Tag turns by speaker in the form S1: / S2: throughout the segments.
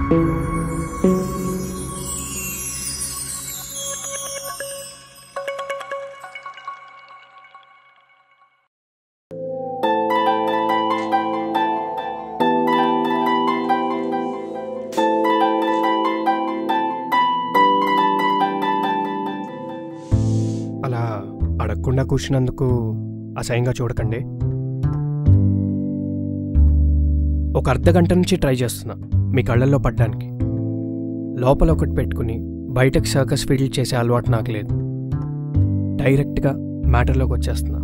S1: అలా అడగకుండా కూర్చున్నందుకు అసహ్యంగా చూడకండి ఒక అర్ధ గంట నుంచి ట్రై చేస్తున్నా మీ కళ్ళల్లో పడ్డానికి లోపల ఒకటి పెట్టుకుని బయటకు సర్కస్ ఫీల్డ్ చేసే అలవాటు నాకు లేదు డైరెక్ట్గా మ్యాటర్లోకి వచ్చేస్తున్నా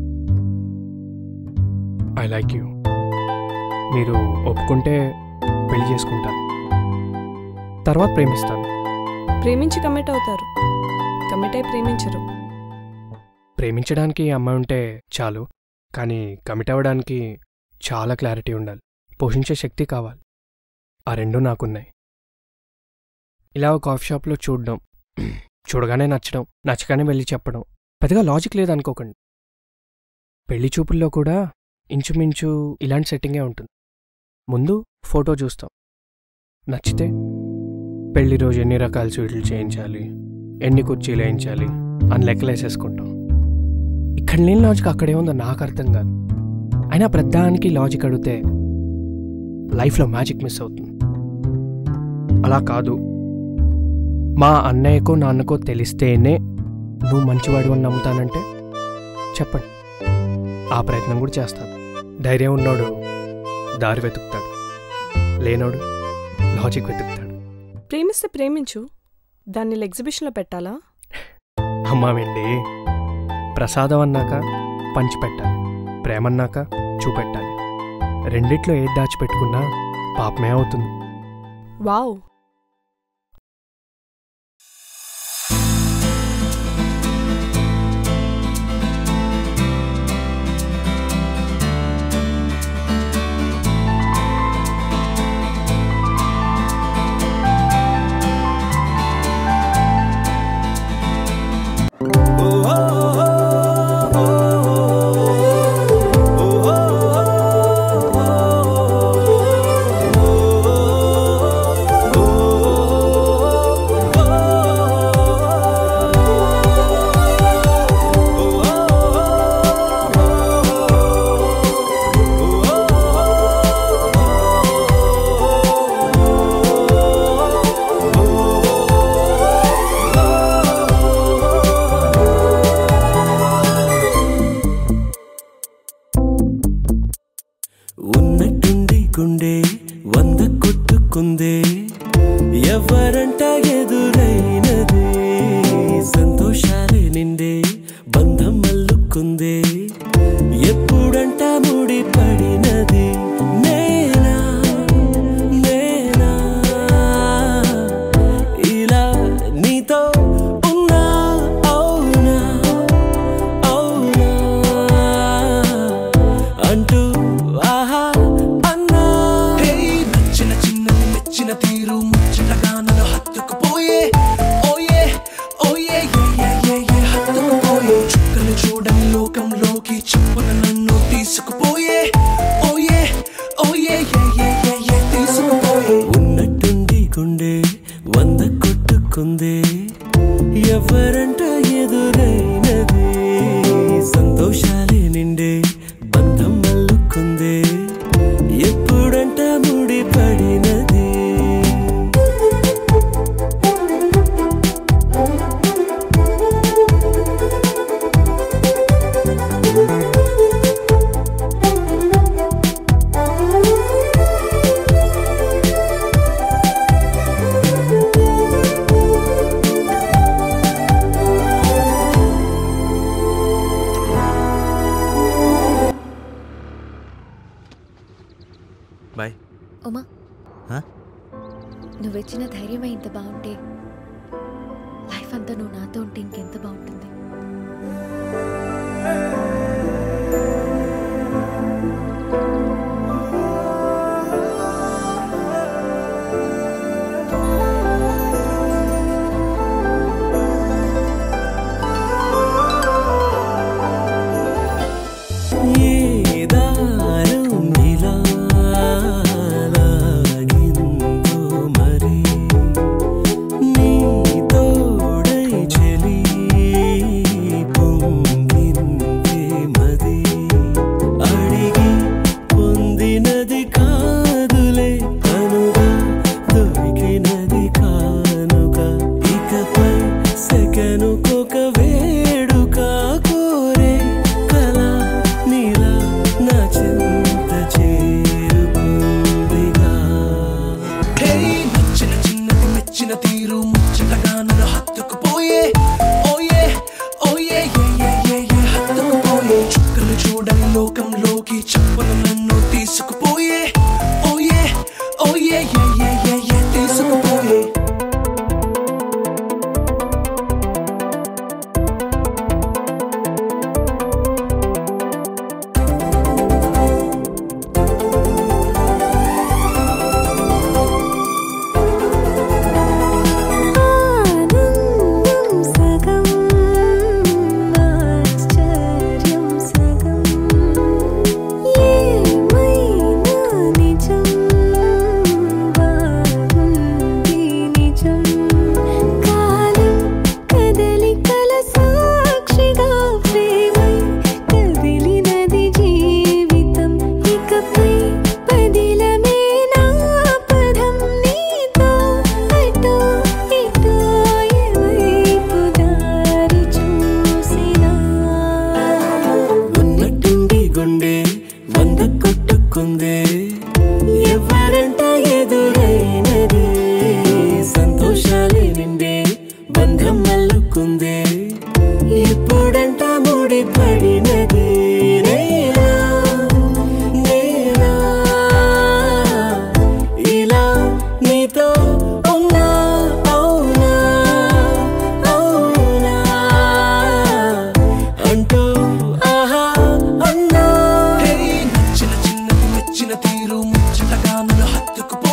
S1: ఐ లైక్ యూ మీరు ఒప్పుకుంటే పెళ్లి చేసుకుంటాను తర్వాత ప్రేమిస్తాను
S2: ప్రేమించి కమిట్ అవుతారు కమిట్ అయి ప్రేమించరు
S1: ప్రేమించడానికి అమ్మాయి ఉంటే చాలు కానీ కమిట్ అవ్వడానికి చాలా క్లారిటీ ఉండాలి పోషించే శక్తి కావాలి ఆ రెండూ నాకున్నాయి ఇలా ఒక కాఫీ షాప్లో చూడడం చూడగానే నచ్చడం నచ్చగానే వెళ్ళి చెప్పడం పెద్దగా లాజిక్ లేదనుకోకండి పెళ్లి చూపుల్లో కూడా ఇంచుమించు ఇలాంటి సెట్టింగే ఉంటుంది ముందు ఫోటో చూస్తాం నచ్చితే పెళ్లి రోజు ఎన్ని రకాల స్వీట్లు చేయించాలి ఎన్ని కుర్చీలు వేయించాలి అని లెక్కలేసేసుకుంటాం ఇక్కడ లేని లాజిక్ అక్కడే ఉందో నాకు అర్థం కాదు అయినా ప్రధానికి లాజిక్ అడిగితే లైఫ్లో మ్యాజిక్ మిస్ అవుతుంది అలా కాదు మా అన్నయ్యకో నాన్నకో తెలిస్తేనే నువ్వు మంచివాడు అని నమ్ముతానంటే చెప్పండి ఆ ప్రయత్నం కూడా చేస్తాను ధైర్యం ఉన్నోడు దారి వెతుకుతాడు లేనోడు లాజిక్ వెతుకుతాడు
S2: ప్రేమిస్తే ప్రేమించు దాన్ని ఎగ్జిబిషన్లో పెట్టాలా
S1: అమ్మా వెండి ప్రసాదం అన్నాక పంచిపెట్టాలి ప్రేమన్నాక చూపెట్టాలి రెండిట్లో ఏది దాచిపెట్టుకున్నా పాపమే అవుతుంది
S2: వావ్
S3: ఉన్నట్టుండి గుండె వంద కొట్టుకుందే ఎవరంట ఎదురైనది సంతోషాలే నిండే బంధం అల్లుకుందే ఎప్పుడంట ముడి పడినది నేనా నేనా ఇలా నీతో ఉన్నా అవునా అవునా అంటూ ఆహా అన్నా
S4: నచ్చిన చిన్నది మెచ్చిన తీరు ముచ్చటగా నన్ను హత్తుకుపోయే ఓయే ఓయే ఏ, ఏ, ఏ, ఏ, హత్తుకుపోయే చుక్కలు చూడని లోకంలోకి చెప్పున నన్ను తీసుకుపోయే ఓయే ఓయే ఏ, ఏ, ఏ, ఏ, తీసుకుపోయే
S3: ఉన్నట్టుండి గుండె వంద కొట్టుకుందే ఎవరంట ఎదురైనది సంతోషాలే నిండే బంధం అల్లుకుందే ఎప్పుడంట ముడి పడినది
S5: బాయ్
S6: ఉమా
S5: హా?
S6: నువ్విచ్చిన ధైర్యమే ఇంత బాగుంటే లైఫ్ అంతా నువ్వు నాతో ఉంటే ఇంకెంత బాగుంటుంది
S3: ఏ దారం ఇలా లాగిందో మరి
S4: ఏ ఏ ఏ ఏ ఏ తీసుకుపోయే
S5: ఆనందం సగం ఆశ్చర్యం సగం ఏమైనా నిజం బాగుంది నిజం కాలం కదలికల సాక్షిగా ప్రేమై కదిలినది జీవితం ఇకపై పదిలమే నా పదం నీతో అటో ఇటో ఎవైపు దారి చూసినా
S3: ఉన్నట్టుండి గుండె వంద కొట్టుకుందే ఎవరంట ఎదురైనది సంతోషాలే నిండే బంధం అల్లుకుందే ఇప్పుడంట ముడి పడినది నేనా నేనా ఇలా నీతో ఉన్నా అవునా అవునా అంటూ ఆహా అన్నా
S4: హే నచ్చిన చిన్నది మెచ్చిన తీరు ముచ్చటగా నన్ను హత్తుకు